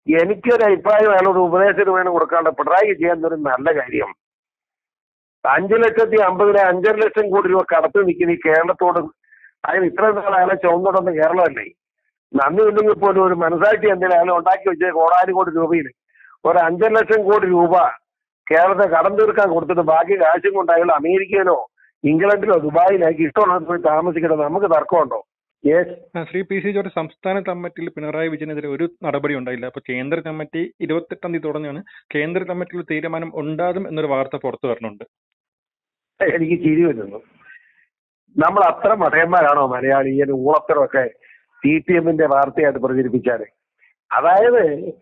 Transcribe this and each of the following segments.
എനിക്കൊരു അഭിപ്രായം അയാളോട് ഉപദേശത്തിന് വേണം കൊടുക്കാണ്ട് പിണറായി ചെയ്യാൻ ഒരു നല്ല കാര്യം അഞ്ചു ലക്ഷത്തി അമ്പതിന് അഞ്ചര ലക്ഷം കോടി രൂപ കടത്ത് നിൽക്കുന്ന ഈ കേരളത്തോട് അതിന് ഇത്ര നാൾ അയാളെ ചുമന്നുകൊണ്ടെന്ന് കേരളമല്ലേ നന്ദി ഇല്ലെങ്കിൽ പോലും ഒരു മനസ്സാക്ഷി എന്തെങ്കിലും അയാൾ ഉണ്ടാക്കി വെച്ച കോടാനുകോടി രൂപയിൽ ഒരു അഞ്ചര ലക്ഷം കോടി രൂപ കേരളത്തെ കടം തീർക്കാൻ കൊടുത്തിട്ട് ബാക്കി കാശും കൊണ്ട് അയാൾ അമേരിക്കയിലോ ഇംഗ്ലണ്ടിലോ ദുബായിലേക്ക് ഇഷ്ടമുള്ളത് പോയി താമസിക്കണം നമുക്ക് തർക്കമുണ്ടോ യെസ് ആ, ശ്രീ പി സി ജോർജ് സംസ്ഥാന കമ്മിറ്റിയിൽ പിണറായി വിജയനെതിരെ ഒരു നടപടി ഉണ്ടായില്ല അപ്പൊ കേന്ദ്ര കമ്മിറ്റി ഇരുപത്തെട്ടാം തീയതി തുടങ്ങിയാണ് കേന്ദ്ര കമ്മിറ്റിയിൽ ഒരു തീരുമാനം ഉണ്ടാകും എന്നൊരു വാർത്ത പുറത്തു വരുന്നുണ്ട് എനിക്ക് ചിരി വരുന്നു നമ്മൾ അത്ര മടയന്മാരാണോ മലയാളി ഈ ഊളത്തരമൊക്കെ സി പി എമ്മിന്റെ വാർത്തയായിട്ട് പ്രചരിപ്പിച്ചാല് അതായത്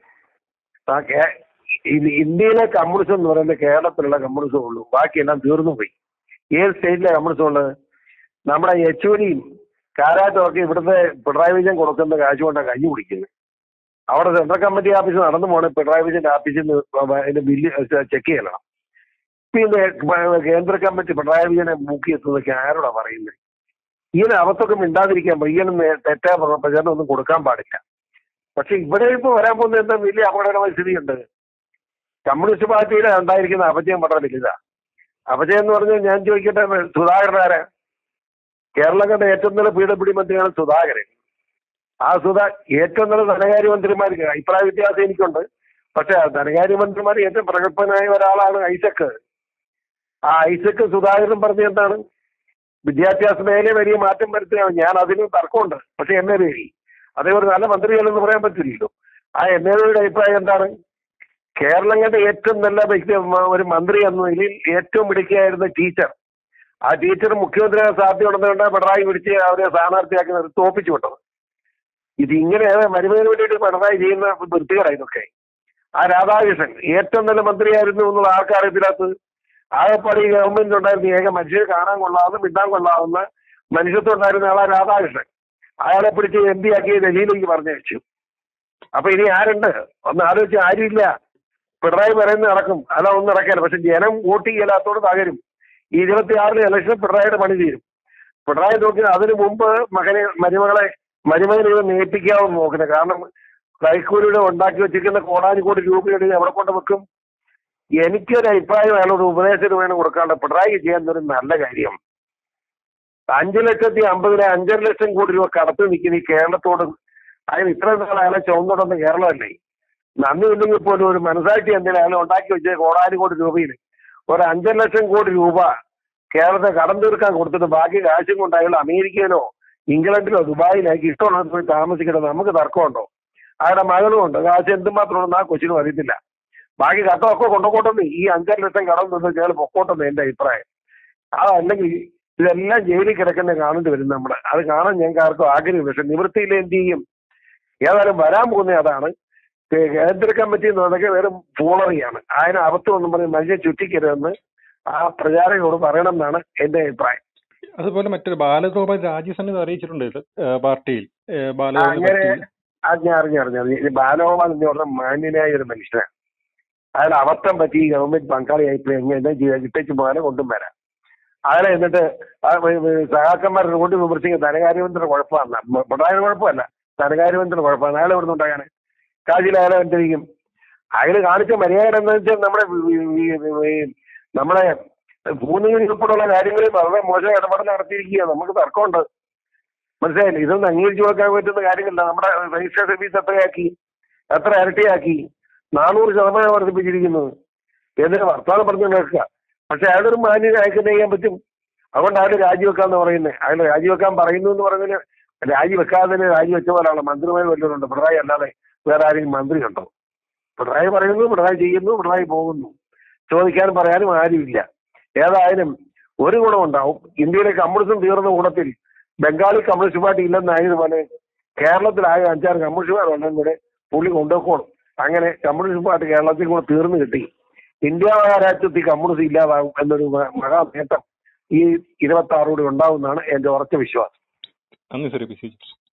ആ കേ- ഇ- ഇന്ത്യയിലെ കമ്മ്യൂണിസം എന്ന് പറയുന്നത് കേരളത്തിലുള്ള കമ്മ്യൂണിസം ഉള്ളൂ ബാക്കിയെല്ലാം തീർന്നു പോയി ഏത് സ്റ്റേറ്റിലെ കമ്മ്യൂണിസം ഉള്ളത് നമ്മുടെ യെച്ചൂരിയും കാരാട്ടും ഒക്കെ ഇവിടുത്തെ പിണറായി വിജയൻ കൊടുക്കുന്ന കാശ് കൊണ്ടാണ് കഞ്ഞി കുടിക്കുന്നത് അവിടെ സെൻട്രൽ കമ്മിറ്റി ഓഫീസ് നടന്നു പോണേ പിണറായി വിജയന്റെ ഓഫീസിൽ നിന്ന് അതിന്റെ ബില്ല് ചെക്ക് ചെയ്യണം പിന്നെ കേന്ദ്ര കമ്മിറ്റി പിണറായി വിജയനെ മുക്കി എത്തുന്നതൊക്കെ ആരോടാ പറയുന്നത് ഇങ്ങനെ അവത്തൊക്കെ മിണ്ടാതിരിക്കാൻ ഇങ്ങനെ തെറ്റായ പ്ര- പ്രചരണം ഒന്നും കൊടുക്കാൻ പാടില്ല പക്ഷെ ഇവിടെ ഇപ്പൊ വരാൻ പോകുന്ന എന്താ വലിയ അപകടകരമായ സ്ഥിതിയുണ്ട് കമ്മ്യൂണിസ്റ്റ് പാർട്ടിയിലെ ഉണ്ടായിരിക്കുന്ന അപജയം വളരെ വലുതാ അപജയം എന്ന് പറഞ്ഞാൽ ഞാൻ ചോദിക്കട്ടെ സുധാകരൻ ആരാ കേരളം കണ്ട ഏറ്റവും നല്ല പി ഡബ്ല്യു മന്ത്രിയാണ് സുധാകരൻ ആ സുധാ ഏറ്റവും നല്ല ധനകാര്യമന്ത്രിമാർക്ക് അഭിപ്രായ വ്യത്യാസം എനിക്കുണ്ട് പക്ഷെ ആ ധനകാര്യമന്ത്രിമാർ ഏറ്റവും പ്രഗത്ഭനായ ഒരാളാണ് ഐസക്ക് ആ ഐസക്ക് സുധാകരൻ പറഞ്ഞ എന്താണ് വിദ്യാഭ്യാസ മേഖലയെ വലിയ മാറ്റം വരുത്തുകയാണ് ഞാൻ അതിന് തർക്കമുണ്ട് പക്ഷെ എന്നെ പേരി അതേപോലെ നല്ല മന്ത്രിയല്ലെന്ന് പറയാൻ പറ്റില്ലല്ലോ ആ എം എ അഭിപ്രായം എന്താണ് കേരളം കണ്ട ഏറ്റവും നല്ല വ്യക്തി മ- ഒരു മന്ത്രി എന്ന നിലയിൽ ഏറ്റവും മിടുക്കിയായിരുന്ന ടീച്ചർ ആ ടീച്ചർ മുഖ്യമന്ത്രിയാകാൻ സാധ്യതയുണ്ടെന്നുകൊണ്ട് പിണറായി പിടിച്ച് അവരെ സ്ഥാനാർത്ഥിയാക്കി നിർത്തി തോപ്പിച്ചു വിട്ടത് ഇത് ഇങ്ങനെ മരുമതിന് വേണ്ടിയിട്ട് പിണറായി ചെയ്യുന്ന വൃത്തികേടാ ഇതൊക്കെ ആ രാധാകൃഷ്ണൻ ഏറ്റവും നല്ല മന്ത്രിയായിരുന്നു എന്നുള്ള ആൾക്കാരത്തിനകത്ത് ആകെപ്പാടി ഈ ഗവൺമെന്റ് ഉണ്ടായിരുന്ന ഏക മനുഷ്യരെ കാണാൻ കൊള്ളാവുന്ന മിണ്ടാൻ കൊള്ളാവുന്ന മനുഷ്യത്വം ഉണ്ടായിരുന്ന ആളാ രാധാകൃഷ്ണൻ അയാളെ പിടിച്ച് എം പി ആക്കി ഡൽഹിയിലേക്ക് പറഞ്ഞയച്ചു അപ്പൊ ഇനി ആരുണ്ട് ഒന്ന് ആലോചിച്ച് ആരുമില്ല പിണറായി പറയുന്നത് നടക്കും അല്ല ഒന്നും നടക്കാല്ല പക്ഷെ ജനം വോട്ട് ചെയ്യലാത്തോട് തകരും ഈ ഇരുപത്തിയാറിന് ഇലക്ഷൻ പിണറായിയുടെ പണി തീരും പിണറായി നോക്കി അതിനു മുമ്പ് മകനെ മരുമകളെ മരുമകനെ ഇത് നേപ്പിക്കാമെന്ന് നോക്കുന്നത് കാരണം കൈക്കൂലിയുടെ ഉണ്ടാക്കി വെച്ചിരിക്കുന്ന കോടാനുകോടി രൂപയുടെ എവിടെ കൊണ്ട് വെക്കും എനിക്കൊരു അഭിപ്രായം അയാളോട് ഉപദേശത്തിന് വേണം കൊടുക്കാണ്ട് പിണറായി ചെയ്യാൻ ഒരു നല്ല കാര്യം അഞ്ചു ലക്ഷത്തി അമ്പതിന് അഞ്ചര ലക്ഷം കോടി രൂപ കടത്ത് നിൽക്കുന്ന ഈ കേരളത്തോട് അതിന് ഇത്ര നാൾ അയാളെ ചുമന്നുകൊണ്ടെന്ന് കേരളമല്ലേ നന്ദി ഇല്ലെങ്കിൽ പോലും ഒരു മനസ്സാക്ഷി എന്തെങ്കിലും അയാൾ ഉണ്ടാക്കി വെച്ച കോടാനുകോടി രൂപയിൽ ഒരു അഞ്ചര ലക്ഷം കോടി രൂപ കേരളത്തെ കടം തീർക്കാൻ കൊടുത്തിട്ട് ബാക്കി കാശും കൊണ്ട് അയാൾ അമേരിക്കയിലോ ഇംഗ്ലണ്ടിലോ ദുബായിലേക്ക് ഇഷ്ടമുള്ളത് പോയി താമസിക്കണം നമുക്ക് തർക്കമുണ്ടോ അയാളുടെ മകളും ഉണ്ട് കാശ് എന്തുമാത്രം ഉണ്ടെന്ന് ആ കൊച്ചിനും അറിയത്തില്ല ബാക്കി കട്ടമൊക്കെ കൊണ്ടുപോട്ടെന്ന് ഈ അഞ്ചര ലക്ഷം കടം നിന്ന് ഞങ്ങൾ പൊക്കോട്ടെന്ന് എന്റെ അഭിപ്രായം അതല്ലെങ്കിൽ ഇതെല്ലാം ജയിലിൽ കിടക്കുന്ന കാണേണ്ടി വരും നമ്മള് അത് കാണാൻ ഞങ്ങൾക്ക് ആർക്കും ആഗ്രഹമില്ല പക്ഷെ നിവൃത്തിയിൽ എന്ത് ചെയ്യും ഏതായാലും വരാൻ പോകുന്ന അതാണ് കേ- കേന്ദ്ര കമ്മിറ്റി എന്ന് പറഞ്ഞാൽ വെറും ഫൂളറിയാണ് അതിന് അബദ്ധമൊന്നും പറഞ്ഞ് മനുഷ്യൻ ചുറ്റിക്കരുതെന്ന് ആ പ്രചാരകരോട് പറയണം എന്നാണ് എന്റെ അഭിപ്രായം അതുപോലെ മറ്റൊരു ബാലഗോപാൽ രാജ്യസന്നിധി അറിയിച്ചിട്ടുണ്ട് ഇത്, ഏ, പാർട്ടിയിൽ ഏ, ആ, ബാലഗോപാൽ അങ്ങനെ പറ്റിയില്ല. അത് ഞാൻ അറിഞ്ഞു അറിഞ്ഞു അറിഞ്ഞു ഇത് ബാലഗോപാൽ എന്ന് പറഞ്ഞ മാന്യനായ ഒരു മനുഷ്യനാണ് അയാൾ അബദ്ധം പറ്റി ഈ ഗവൺമെന്റ് പങ്കാളിയായി പോയി എങ്ങനെ എന്താ ചെയ്യുക കിട്ടിച്ചു പോകാനും കൊണ്ടും വരാം അയാളെ എന്നിട്ട് ആ വ- വ- സഹാക്കന്മാരെ കൊണ്ട് വിമർശിക്കുന്ന ധനകാര്യമന്ത്രിയുടെ കുഴപ്പമാണ് പിണറായി കുഴപ്പമല്ല ധനകാര്യമന്ത്രിയുടെ കുഴപ്പമാണ് അയാൾ ഇവിടെ നിന്നുണ്ടാകാൻ കാശിൽ അയാളെ എന്തിരിക്കും അയാൾ കാണിച്ച മര്യാദ എന്താ വെച്ചാൽ നമ്മുടെ വി- വി- വി- വി- നമ്മുടെ ഭൂനികുതി ഉൾപ്പെടെയുള്ള കാര്യങ്ങളിൽ വളരെ മോശം ഇടപെടൽ നടത്തിയിരിക്കുക നമുക്ക് തർക്കമുണ്ട് മനസ്സിലായില്ലേ ഇതൊന്നും അംഗീകരിച്ചു കൊടുക്കാൻ പറ്റുന്ന കാര്യങ്ങളില്ല നമ്മുടെ രജിസ്ട്രേഷൻ ഫീസ് എത്രയാക്കി എത്ര ഇരട്ടിയാക്കി നാനൂറ് ശതമാനം വർദ്ധിപ്പിച്ചിരിക്കുന്നത് എന്നിട്ട് വർത്തമാനം പറഞ്ഞു കേൾക്കുക പക്ഷെ അയാളൊരു മാന്യത അയക്കാൻ ചെയ്യാൻ പറ്റും അതുകൊണ്ട് അയാൾ രാജിവെക്കാന്ന് പറയുന്നത് അയാൾ രാജിവെക്കാൻ പറയുന്നു എന്ന് പറഞ്ഞതിന് രാജിവെക്കാതെ തന്നെ രാജിവെച്ച പോലാണ് മന്ത്രിമാർ വല്ലവരുണ്ട് പിണറായി അല്ലാതെ വേറെ ആരെങ്കിലും മന്ത്രി ഉണ്ടോ പിണറായി പറയുന്നു പിണറായി ചെയ്യുന്നു പിണറായി പോകുന്നു ചോദിക്കാനും പറയാനും ആരുമില്ല ഏതായാലും ഒരു ഗുണമുണ്ടാവും ഇന്ത്യയിലെ കമ്മ്യൂണിസം തീർന്ന ഗുണത്തിൽ ബംഗാളി കമ്മ്യൂണിസ്റ്റ് പാർട്ടി ഇല്ലെന്നായതുപോലെ കേരളത്തിലാകെ അഞ്ചാറ് കമ്മ്യൂണിസ്റ്റുകാരുണ്ടെങ്കിൽ കൂടെ പുള്ളി കൊണ്ടുപോകണം അങ്ങനെ കമ്മ്യൂണിസ്റ്റ് പാർട്ടി കേരളത്തിൽ കൂടെ തീർന്നു കിട്ടി ഇന്ത്യ മഹാരാജ്യത്ത് ഈ കമ്മ്യൂണിസം ഇല്ലാതാകും എന്നൊരു മ- മഹാ നേട്ടം ഈ ഇരുപത്തി ആറോടെ ഉണ്ടാവുമെന്നാണ് എന്റെ ഉറച്ച വിശ്വാസം നന്ദി ശ്രീ പി സി ജോർജ്